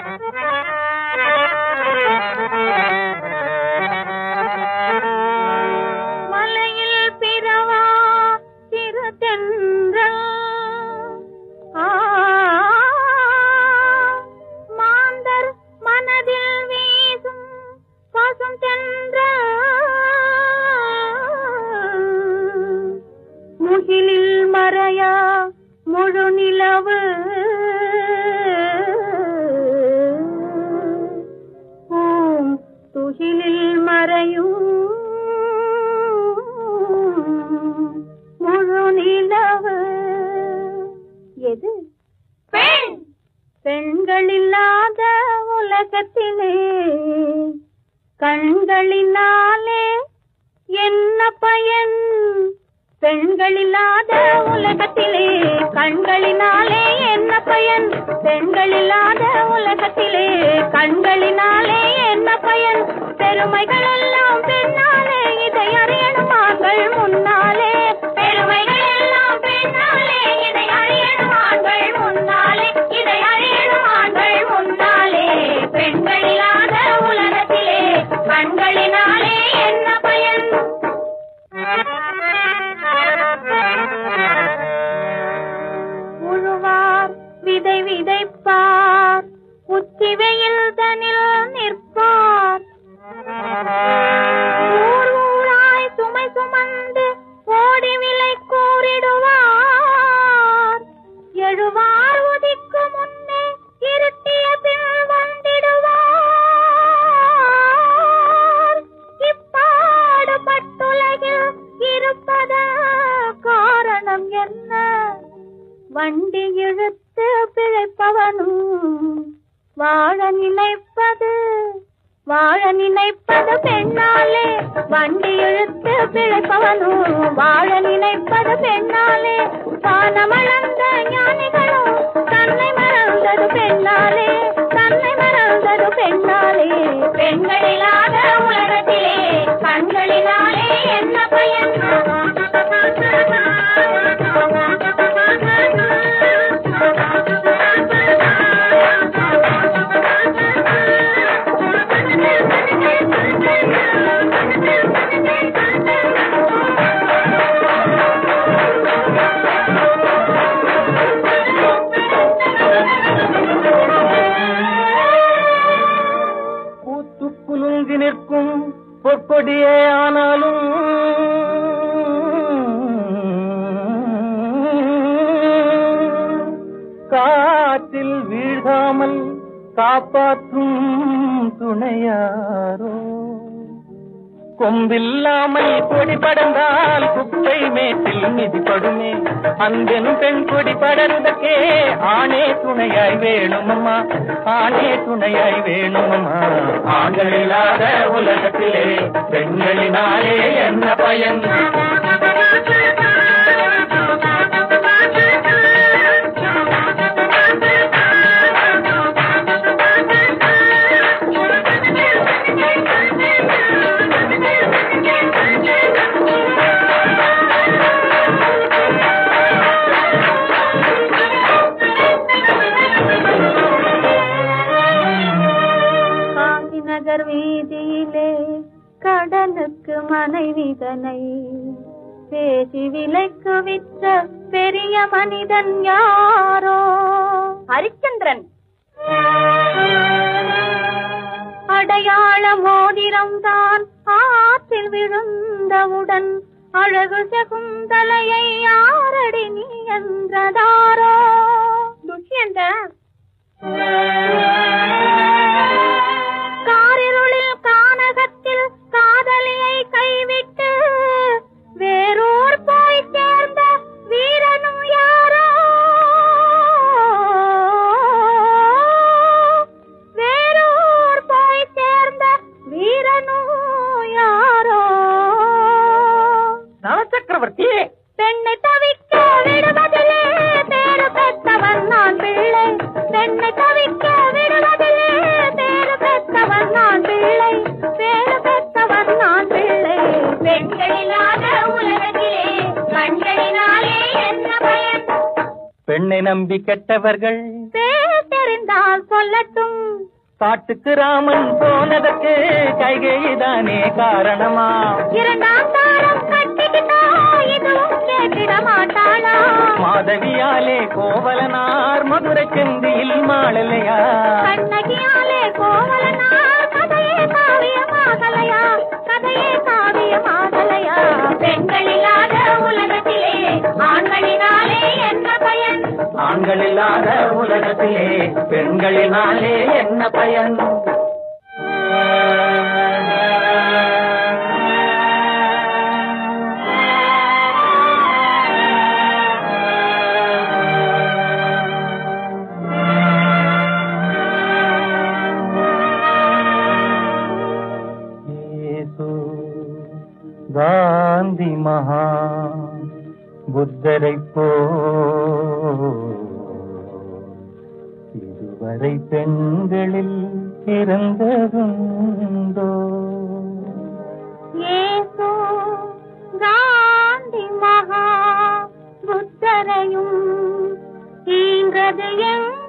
மலையில் பிறவா சிறு தென்றல் ஆ, மாந்தர் மனதில் வீசும் பசும் தென்றல் முகிலில் மறையா முழு நிலவு பூம் துகிலில் மறையும் முழு நிலவு எது பெண் பெண்கள் இல்லாத உலகத்திலே கண்களினாலே என்ன பயன் பெண்கள் இல்லாத உலகத்திலே கண்களினாலே என்ன பயன் பெண்கள் இல்லாத உலகத்திலே கண்களினாலே என்ன பயன் பெருமைகள் எல்லாம் பெண்ணாலே இதை அறியணும் ஆண்கள் முன்னாலே பெருமைகள் எல்லாம் பெண்ணாலே இதை அறியணும் ஆண்கள் முன்னாலே இதை அறியணும் ஆண்கள் முன்னாலே பெண்கள் இல்லாத உலகத்திலே கண்களினாலே என்ன பயன் உழுவார் விதை விதைப்பார் உச்சி வெயில் தனில் நிற்பார் ஊர் ஊராய் சுமை சுமந்து ஓடி விலை கூறிடுவார் எழுவார் உதிக்கு முன்னே இருட்டிய பின் வந்திடுவார் இப்பாடுபட்டுலகில் இருப்பத காரணம் என்ன வண்டி இழுத்து பிழைப்பவனும் வாழ நினைப்பது வாழ நினைப்பது பெண்ணாலே வண்டி இழுத்து பிழைப்பவனும் வாழ நினைப்பது பெண்ணாலே தானமளந்த ஞானிகளும் தன்னை மறந்தது பெண்ணாலே தன்னை மறந்தது பெண்ணாலே பெண்களில்லாத உலகத்திலே கண்களினாலே என்ன பயன் பூத்து குலுங்கி நிற்கும் பொற்கொடியே ஆனாலும் காற்றில் வீழ்காமல் காப்பாற்றும் துணையாரோ கொம்பில்லாமல் கொடி படர்ந்தால் குப்பை மேட்டில் மிதிப்படுமே அன்பெனும் பெண் கொடி படர்ந்தக்கே ஆணே துணையாய் வேணுமம்மா ஆணே துணையாய் வேணுமம்மா ஆண்கள் இல்லாத உலகத்திலே பெண்களினாலே என்ன பயன் காந்தி நகர் வீதியிலே கடனுக்கு மனைவிதனை பேசி விலைக்கு விற்ற பெரிய மனிதன் யாரோ ஹரிச்சந்திரன் அடையாள மோதிரம் தான் ஆற்றில் விழுந்தவுடன் அழகு சகுந்தலையை யாரடி நீ என்றதாரோ துஷ்யந்த காரிருளில் கானகத்தில் காதலியை கைவிட்டு வேறோர் போய் சேர்ந்த வீரனும் யாரோ வேறோர் போய் சேர்ந்த வீரனும் யாரோ நவசக்கரவர்த்தி பெண்ணை தவிக்க விடுவதிலே பேரு பெற்றவன் நான் பிள்ளை பெண்ணை தவிக்க விடுவதிலே பேரு பெற்றவன் நான் பிள்ளை பேரு பெற்றவன் நான் பிள்ளை பெண்களில்லாத உலகத்திலே கண்களினாலே என்ன பயன் பெண்ணை நம்பி கெட்டவர்கள் பேர் தெரிந்த இருந்தால் சொல்லட்டும் காட்டுக்கு ராமன் போனதற்கு கைகைதானே காரணமா இரண்டாம் தாரம் கட்டிக்கிட்டா இதுவும் கேட்டிட மாட்டாளா மாதவியாலே கோவலனார் மதுரை செந்தியில் மாளலையா கண்ணகியாலே கோவலனார் கதையே காவியமாகலையா கதையே காவியமாகலையா பெண்கள் இல்லாத உலகத்திலே ஆண்களினாலே என்ன பயன் ஆண்கள் இல்லாத உலகத்திலே பெண்களினாலே என்ன பயன் இயேசு காந்தி மகா புத்தரை போ இதுவரை பெண்களில் பிறந்ததுண்டோ ஏசோ காந்தி மகா புத்தரையும் ஈன்றது எங்க